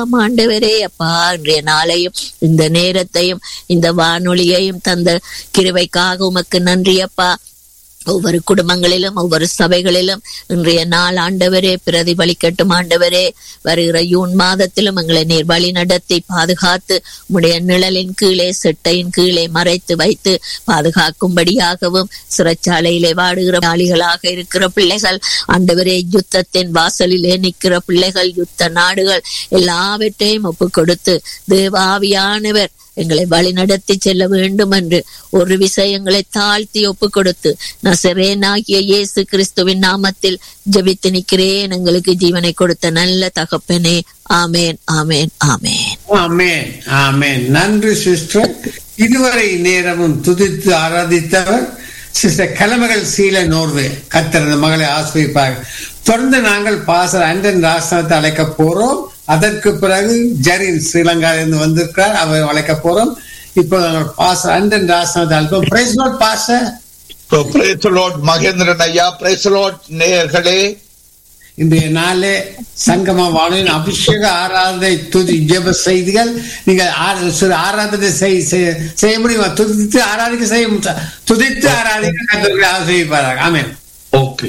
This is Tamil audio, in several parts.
எல்லாம் ஆண்டவரே அப்பா இன்றைய நாளையும் இந்த நேரத்தையும் இந்த வானொலியையும் தந்த கிருவைக்காக உமக்கு நன்றி அப்பா ஒவ்வொரு குடும்பங்களிலும் ஒவ்வொரு சபைகளிலும் இன்றைய நாள் ஆண்டவரே பிரதிபலிக்கட்டும் ஆண்டவரே வருகிற ஜூன் மாதத்திலும் எங்களை நீர் வழி நடத்தி பாதுகாத்து உடைய நிழலின் கீழே செட்டையின் கீழே மறைத்து வைத்து பாதுகாக்கும்படியாகவும் சிறைச்சாலையிலே வாடுகிற நாளிகளாக இருக்கிற பிள்ளைகள் ஆண்டவரே யுத்தத்தின் வாசலிலே நிற்கிற பிள்ளைகள் யுத்த நாடுகள் எல்லாவற்றையும் ஒப்பு கொடுத்து தேவாவியானவர் எங்களை வழி நடத்தி செல்ல வேண்டும் என்று ஒரு விஷயங்களை தாழ்த்தி ஒப்பு கொடுத்து நசரேனாகிய இயேசு கிறிஸ்துவின் நாமத்தில் ஜெபித்து நிற்கிறேன் எங்களுக்கு ஜீவனை கொடுத்த நல்ல தகப்பனே ஆமேன் ஆமேன் ஆமேன் ஆமேன் ஆமேன் நன்றி சிஸ்டர் இதுவரை நேரமும் துதித்து ஆராதித்தவர் சிஸ்டர் கலமகள் சீல நோர்வே கத்தர் அந்த மகளை ஆசிரிப்பார் தொடர்ந்து நாங்கள் பாசர் அண்டன் ராசனத்தை அழைக்க போறோம் அதற்கு பிறகு ஜரின் ஸ்ரீலங்காவிலிருந்து வந்திருக்கிறார் அவர் அழைக்க போறோம் இப்போ நாங்கள் பாசர் அண்டன் ராசனத்தை அழைப்போம் பிரைஸ் நோட் பாசர் பிரேசலோட் மகேந்திரன் ஐயா பிரேசலோட் நேயர்களே இன்றைய நாளே சங்கம வானின் அபிஷேக ஆராதனை துதி ஜெப செய்திகள் நீங்கள் ஆ- சிறு ஆராதனை செய்- செய்- செய்ய முடியுமா துதித்து ஆராதிக்க செய்ய முடியும் துதித்து ஆராதிக்க கர்த்தருக்கு ஆசைப்பார்கள் ஆமென் ஓகே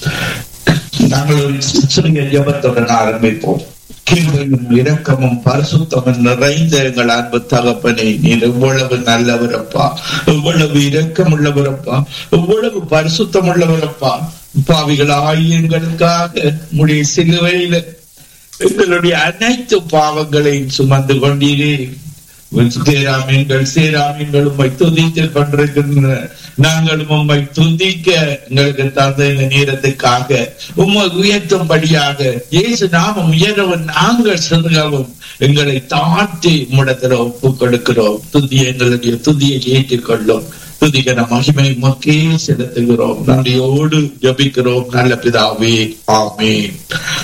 நாங்கள் சிறிய ஜபத்துடன் ஆரம்பிப்போம் கிருபையும் இரக்கமும் பரிசுத்தமும் நிறைந்த எங்கள் அன்பு தகப்பனே நீர் எவ்வளவு நல்லவரப்பா எவ்வளவு இரக்கம் உள்ளவரப்பா எவ்வளவு பரிசுத்தம் உள்ளவரப்பா பாவிகள் ஆயிரங்களுக்காக முடிய சிலுவையில எங்களுடைய அனைத்து பாவங்களையும் சுமந்து கொண்டீரே சேராமீன்கள் சேராமீன்கள் உம்மை துதித்துக் கொண்டிருக்கின்றன நாங்களும் உம்மை துதிக்க எங்களுக்கு தந்த இந்த நேரத்துக்காக உம்மை உயர்த்தும்படியாக இயேசு நாமம் உயரவும் நாங்கள் சிறுகவும் எங்களை தாழ்த்தி முடத்துல ஒப்பு கொடுக்கிறோம் துதி எங்களுடைய துதியை ஏற்றுக்கொள்ளும் துதிக்கிற மகிமை மக்கே செலுத்துகிறோம் நன்றியோடு ஜபிக்கிறோம் நல்ல பிதாவே ஆமென்